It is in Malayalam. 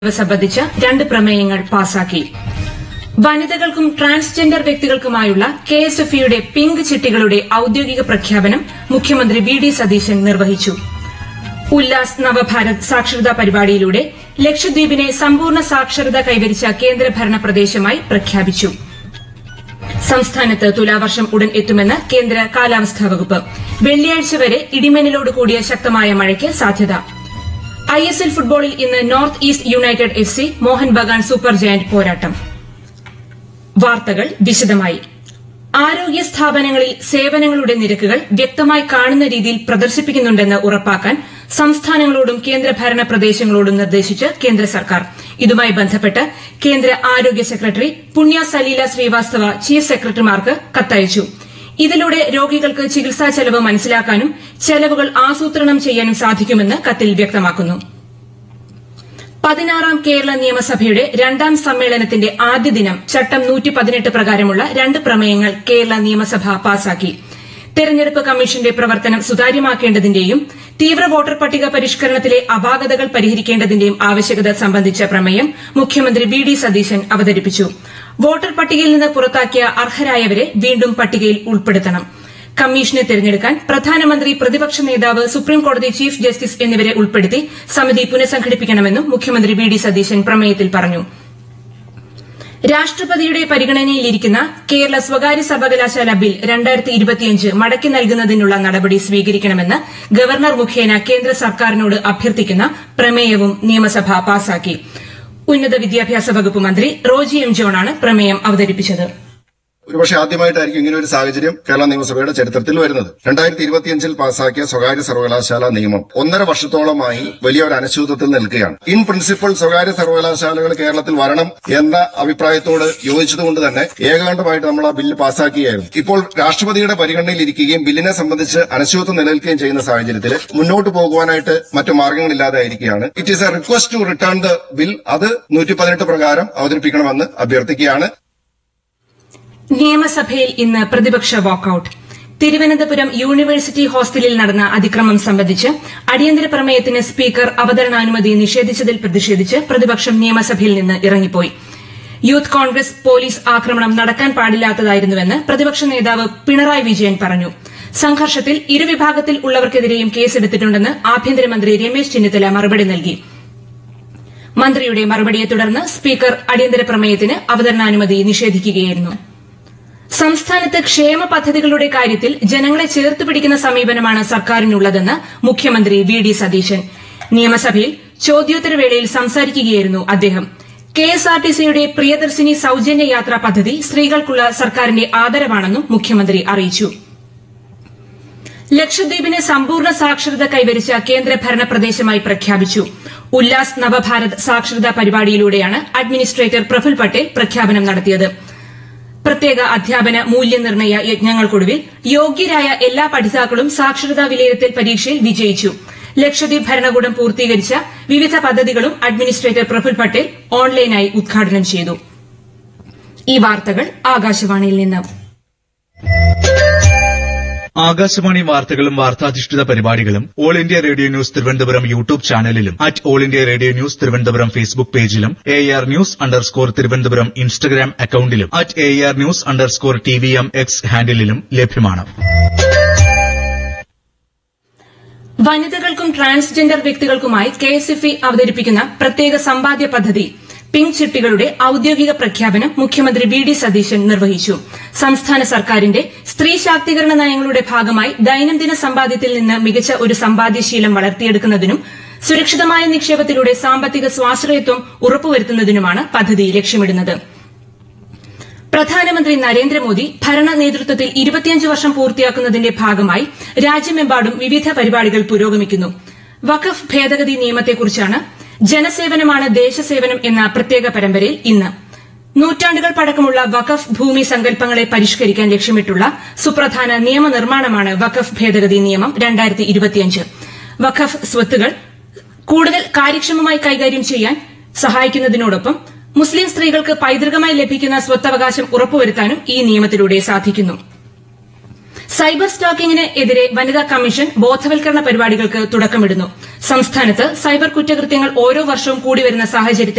ഇവ സംബന്ധിച്ച് രണ്ട് പ്രമേയങ്ങൾ പാസാക്കി വനിതകൾക്കും ട്രാൻസ്ജെൻഡർ വ്യക്തികൾക്കുമായുള്ള കെ എസ് എഫ് ഇയുടെ പിങ്ക് ചിട്ടികളുടെ ഔദ്യോഗിക പ്രഖ്യാപനം മുഖ്യമന്ത്രി വി ഡി സതീശൻ നിർവഹിച്ചു ഉല്ലാസ് നവഭാരത് സാക്ഷരതാ പരിപാടിയിലൂടെ ലക്ഷദ്വീപിനെ സമ്പൂർണ്ണ സാക്ഷരത കൈവരിച്ച കേന്ദ്രഭരണ പ്രദേശമായി പ്രഖ്യാപിച്ചു സംസ്ഥാനത്ത് തുലാവർഷം ഉടൻ എത്തുമെന്ന് കേന്ദ്ര കാലാവസ്ഥാ വകുപ്പ് വെള്ളിയാഴ്ച വരെ ഇടിമിന്നലോട് കൂടിയ ശക്തമായ മഴയ്ക്ക് സാധ്യത ഐ എസ് എൽ ഫുട്ബോളിൽ ഇന്ന് north east united F C Mohun Bagan super giant പോരാട്ടം വാർത്തകൾ വിശദമായി ആരോഗ്യ സ്ഥാപനങ്ങളിൽ സേവനങ്ങളുടെ നിരക്കുകൾ വ്യക്തമായി കാണുന്ന രീതിയിൽ പ്രദർശിപ്പിക്കുന്നുണ്ടെന്ന് ഉറപ്പാക്കാൻ സംസ്ഥാനങ്ങളോടും കേന്ദ്രഭരണ പ്രദേശങ്ങളോടും നിർദ്ദേശിച്ച് കേന്ദ്ര സർക്കാർ ഇതുമായി ബന്ധപ്പെട്ട് കേന്ദ്ര ആരോഗ്യ സെക്രട്ടറി പുണ്യ സലീല ശ്രീവാസ്തവ ചീഫ് സെക്രട്ടറിമാർക്ക് കത്തയച്ചു ഇതിലൂടെ രോഗികൾക്ക് ചികിത്സാ ചെലവ് മനസ്സിലാക്കാനും ചെലവുകൾ ആസൂത്രണം ചെയ്യാനും സാധിക്കുമെന്ന് കത്തിൽ വ്യക്തമാക്കുന്നു പതിനാറാം കേരള നിയമസഭയുടെ രണ്ടാം സമ്മേളനത്തിന്റെ ആദ്യ ദിനം ചട്ടം പ്രകാരമുള്ള രണ്ട് പ്രമേയങ്ങൾ കേരള നിയമസഭ പാസാക്കി തെരഞ്ഞെടുപ്പ് കമ്മീഷന്റെ പ്രവർത്തനം സുതാര്യമാക്കേണ്ടതിന്റെയും തീവ്ര വോട്ടർ പട്ടിക പരിഷ്കരണത്തിലെ അപാകതകൾ പരിഹരിക്കേണ്ടതിന്റെയും ആവശ്യകത സംബന്ധിച്ച പ്രമേയം മുഖ്യമന്ത്രി വി ഡി സതീശൻ അവതരിപ്പിച്ചു വോട്ടർ പട്ടികയിൽ നിന്ന് പുറത്താക്കിയ അർഹരായവരെ വീണ്ടും പട്ടികയിൽ ഉൾപ്പെടുത്തണം കമ്മീഷനെ തെരഞ്ഞെടുക്കാൻ പ്രധാനമന്ത്രി പ്രതിപക്ഷ നേതാവ് സുപ്രീംകോടതി ചീഫ് ജസ്റ്റിസ് എന്നിവരെ ഉൾപ്പെടുത്തി സമിതി പുനഃസംഘടിപ്പിക്കണമെന്നും മുഖ്യമന്ത്രി വി ഡി സതീശൻ പ്രമേയത്തിൽ പറഞ്ഞു രാഷ്ട്രപതിയുടെ പരിഗണനയിലിരിക്കുന്ന കേരള സ്വകാര്യ സർവകലാശാല ബിൽ മടക്കി നൽകുന്നതിനുള്ള നടപടി സ്വീകരിക്കണമെന്ന് ഗവർണർ മുഖേന കേന്ദ്ര സർക്കാരിനോട് അഭ്യർത്ഥിക്കുന്ന പ്രമേയവും നിയമസഭ പാസാക്കി ഉന്നത വിദ്യാഭ്യാസ വകുപ്പ് മന്ത്രി റോജി എം ജോണാണ് പ്രമേയം അവതരിപ്പിച്ചത് ഒരുപക്ഷെ ആദ്യമായിട്ടായിരിക്കും ഇങ്ങനെ ഒരു സാഹചര്യം കേരള നിയമസഭയുടെ ചരിത്രത്തിൽ വരുന്നത് രണ്ടായിരത്തി ഇരുപത്തിയഞ്ചിൽ പാസാക്കിയ സ്വകാര്യ സർവകലാശാല നിയമം ഒന്നര വർഷത്തോളമായി വലിയ ഒരു അനിശ്ചിതത്വത്തിൽ നിൽക്കുകയാണ് ഇൻ പ്രിൻസിപ്പൽ സ്വകാര്യ സർവകലാശാലകൾ കേരളത്തിൽ വരണം എന്ന അഭിപ്രായത്തോട് യോജിച്ചതുകൊണ്ട് തന്നെ ഏകാണ്ടമായിട്ട് നമ്മൾ ആ ബില്ല് പാസാക്കുകയായിരുന്നു ഇപ്പോൾ രാഷ്ട്രപതിയുടെ പരിഗണനയിൽ ഇരിക്കുകയും ബില്ലിനെ സംബന്ധിച്ച് അനിശ്ചിതത്വം നിലനിൽക്കുകയും ചെയ്യുന്ന സാഹചര്യത്തിൽ മുന്നോട്ട് പോകുവാനായിട്ട് മറ്റു മാർഗങ്ങളില്ലാതായിരിക്കുകയാണ് it is a request to return the bill അത് നൂറ്റി പതിനെട്ട് പ്രകാരം അവതരിപ്പിക്കണമെന്ന് അഭ്യർത്ഥിക്കുകയാണ് നിയമസഭയിൽ ഇന്ന് പ്രതിപക്ഷ വാക്കൌട്ട് തിരുവനന്തപുരം യൂണിവേഴ്സിറ്റി ഹോസ്റ്റലിൽ നടന്ന അതിക്രമം സംബന്ധിച്ച് അടിയന്തര പ്രമേയത്തിന് സ്പീക്കർ അവതരണാനുമതി നിഷേധിച്ചതിൽ പ്രതിഷേധിച്ച് പ്രതിപക്ഷം നിയമസഭയിൽ നിന്ന് ഇറങ്ങിപ്പോയി യൂത്ത് കോൺഗ്രസ് പോലീസ് ആക്രമണം നടക്കാൻ പാടില്ലാത്തതായിരുന്നുവെന്ന് പ്രതിപക്ഷ നേതാവ് പിണറായി വിജയൻ പറഞ്ഞു സംഘർഷത്തിൽ ഇരുവിഭാഗത്തിൽ ഉള്ളവർക്കെതിരെയും കേസെടുത്തിട്ടുണ്ടെന്ന് ആഭ്യന്തരമന്ത്രി രമേശ് ചെന്നിത്തല മറുപടി നൽകി മന്ത്രിയുടെ മറുപടിയെ തുടർന്ന് സ്പീക്കർ അടിയന്തര പ്രമേയത്തിന് അവതരണാനുമതി നിഷേധിക്കുകയായിരുന്നു സംസ്ഥാനത്ത് ക്ഷേമ പദ്ധതികളുടെ കാര്യത്തിൽ ജനങ്ങളെ ചേർത്ത് പിടിക്കുന്ന സമീപനമാണ് സർക്കാരിനുള്ളതെന്ന് മുഖ്യമന്ത്രി വി ഡി സതീശൻ നിയമസഭയിൽ ചോദ്യോത്തരവേളയിൽ സംസാരിക്കുകയായിരുന്നു അദ്ദേഹം കെഎസ്ആർടിസിയുടെ പ്രിയദർശിനി സൌജന്യ യാത്രാ പദ്ധതി സ്ത്രീകൾക്കുള്ള സർക്കാരിന്റെ ആദരവാണെന്നും മുഖ്യമന്ത്രി അറിയിച്ചു ലക്ഷദ്വീപിന് സമ്പൂർണ്ണ സാക്ഷരത കൈവരിച്ച കേന്ദ്രഭരണ പ്രദേശമായി പ്രഖ്യാപിച്ചു ഉല്ലാസ് നവഭാരത് സാക്ഷരതാ പരിപാടിയിലൂടെയാണ് അഡ്മിനിസ്ട്രേറ്റർ പ്രഫുൽ പട്ടേൽ പ്രഖ്യാപനം നടത്തിയത് പ്രത്യേക അധ്യാപന മൂല്യനിർണ്ണയ യജ്ഞങ്ങൾക്കൊടുവിൽ യോഗ്യരായ എല്ലാ പഠിതാക്കളും സാക്ഷരതാ വിലയിരുത്തൽ പരീക്ഷയിൽ വിജയിച്ചു ലക്ഷദ്വീപ് ഭരണകൂടം പൂർത്തീകരിച്ച വിവിധ പദ്ധതികളും അഡ്മിനിസ്ട്രേറ്റർ പ്രഫുൽ പട്ടേൽ ഓൺലൈനായി ഉദ്ഘാടനം ചെയ്തു ഈ വാർത്തകൾ ആകാശവാണിയിൽ നിന്ന് ആകാശവാണി വാർത്തകളും വാർത്താധിഷ്ഠിത പരിപാടികളും all India radio news Thiruvananthapuram YouTube ചാനലിലും at all India radio news Thiruvananthapuram Facebook പേജിലും A R news underscore Thiruvananthapuram Instagram അക്കൌണ്ടിലും at A R news underscore T V M X ഹാൻഡിലും ലഭ്യമാണ് വനിതകൾക്കും ട്രാൻസ്ജെൻഡർ വ്യക്തികൾക്കുമായി കെഎസ്എഫ്ഇ അവതരിപ്പിക്കുന്ന പ്രത്യേക സമ്പാദ്യ പദ്ധതി പിങ്ക് ചിട്ടികളുടെ ഔദ്യോഗിക പ്രഖ്യാപനം മുഖ്യമന്ത്രി വി ഡി സതീശൻ നിർവഹിച്ചു സംസ്ഥാന സർക്കാരിന്റെ സ്ത്രീ ശാക്തീകരണ നയങ്ങളുടെ ഭാഗമായി ദൈനംദിന സമ്പാദ്യത്തിൽ നിന്ന് മികച്ച ഒരു സമ്പാദ്യശീലം വളർത്തിയെടുക്കുന്നതിനും സുരക്ഷിതമായ നിക്ഷേപത്തിലൂടെ സാമ്പത്തിക സ്വാശ്രയത്വം ഉറപ്പുവരുത്തുന്നതിനുമാണ് പദ്ധതി ലക്ഷ്യമിടുന്നത് പ്രധാനമന്ത്രി നരേന്ദ്രമോദി ഭരണ നേതൃത്വത്തിൽ ഇരുപത്തിയഞ്ച് വർഷം പൂർത്തിയാക്കുന്നതിന്റെ ഭാഗമായി രാജ്യമെമ്പാടും വിവിധ പരിപാടികൾ പുരോഗമിക്കുന്നു വഖഫ് ഭേദഗതി നിയമത്തെക്കുറിച്ചാണ് ജനസേവനമാണ് ദേശസേവനം എന്ന പ്രത്യേക പരമ്പരയിൽ ഇന്ന് നൂറ്റാണ്ടുകൾ പഴക്കമുള്ള വഖഫ് ഭൂമി സങ്കല്പങ്ങളെ പരിഷ്കരിക്കാൻ ലക്ഷ്യമിട്ടുള്ള സുപ്രധാന നിയമനിർമ്മാണമാണ് വഖഫ് ഭേദഗതി നിയമം വഖഫ് സ്വത്തുകൾ കൂടുതൽ കാര്യക്ഷമമായി കൈകാര്യം ചെയ്യാൻ സഹായിക്കുന്നതിനോടൊപ്പം മുസ്ലിം സ്ത്രീകൾക്ക് പൈതൃകമായി ലഭിക്കുന്ന സ്വത്തവകാശം ഉറപ്പുവരുത്താനും ഈ നിയമത്തിലൂടെ സാധിക്കുന്നു സൈബർ സ്റ്റാക്കിംഗിന് എതിരെ വനിതാ കമ്മീഷൻ ബോധവൽക്കരണ പരിപാടികൾക്ക് തുടക്കമിടുന്നു സംസ്ഥാനത്ത് സൈബർ കുറ്റകൃത്യങ്ങൾ ഓരോ വർഷവും കൂടിവരുന്ന സാഹചര്യത്തിൽ